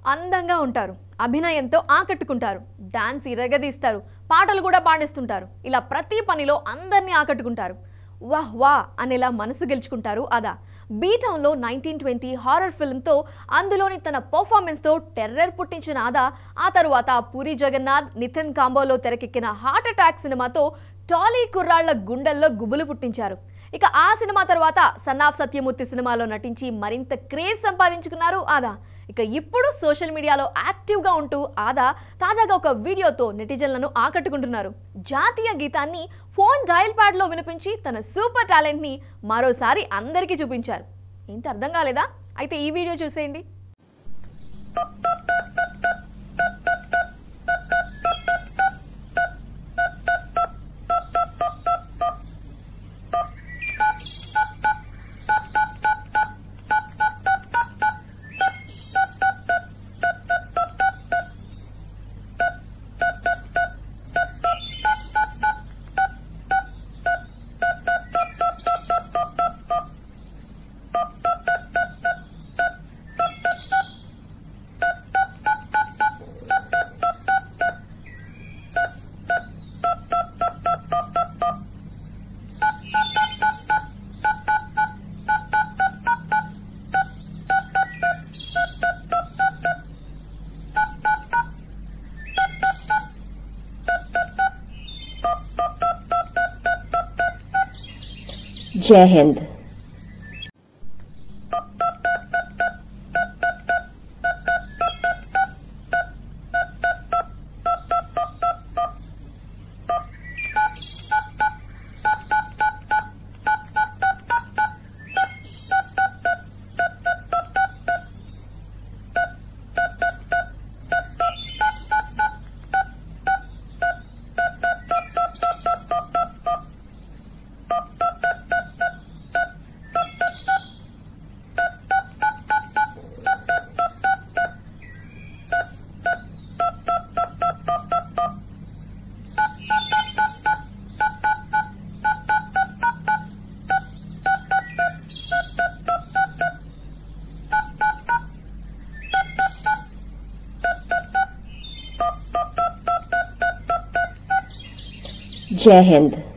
అందంగా ఉంటారు అభినయంతో ఆకట్టుకుంటారు డాన్స్ ఇరగదీస్తారు పాటలు కూడా పాడిస్తుంటారు ఇలా ప్రతి పనిలో అందరినీ ఆకట్టుకుంటారు వాహ్ వా అనేలా మనసు గెలుచుకుంటారు అదా బీటౌన్లో నైన్టీన్ ట్వంటీ హారర్ ఫిల్మ్తో అందులోని తన పర్ఫార్మెన్స్తో టెర్రర్ పుట్టించిన ఆదా ఆ తరువాత పూరి జగన్నాథ్ నితిన్ కాంబోలో తెరకెక్కిన హార్ట్ అటాక్ సినిమాతో టాలీ కుర్రాళ్ల గుండెల్లో గుబులు పుట్టించారు ఇక ఆ సినిమా తర్వాత సన్నాఫ్ సత్యమూర్తి సినిమాలో నటించి మరింత క్రేజ్ సంపాదించుకున్నారు ఆదా ఇక ఇప్పుడు సోషల్ మీడియాలో యాక్టివ్గా ఉంటూ ఆదా తాజాగా ఒక వీడియోతో నెటిజన్లను ఆకట్టుకుంటున్నారు జాతీయ గీతాన్ని ఫోన్ డయల్ ప్యాడ్లో వినిపించి తన సూపర్ టాలెంట్ని మరోసారి అందరికీ చూపించారు ఏంటి అర్థం కాలేదా అయితే ఈ వీడియో చూసేయండి जय हिंद जय हिंद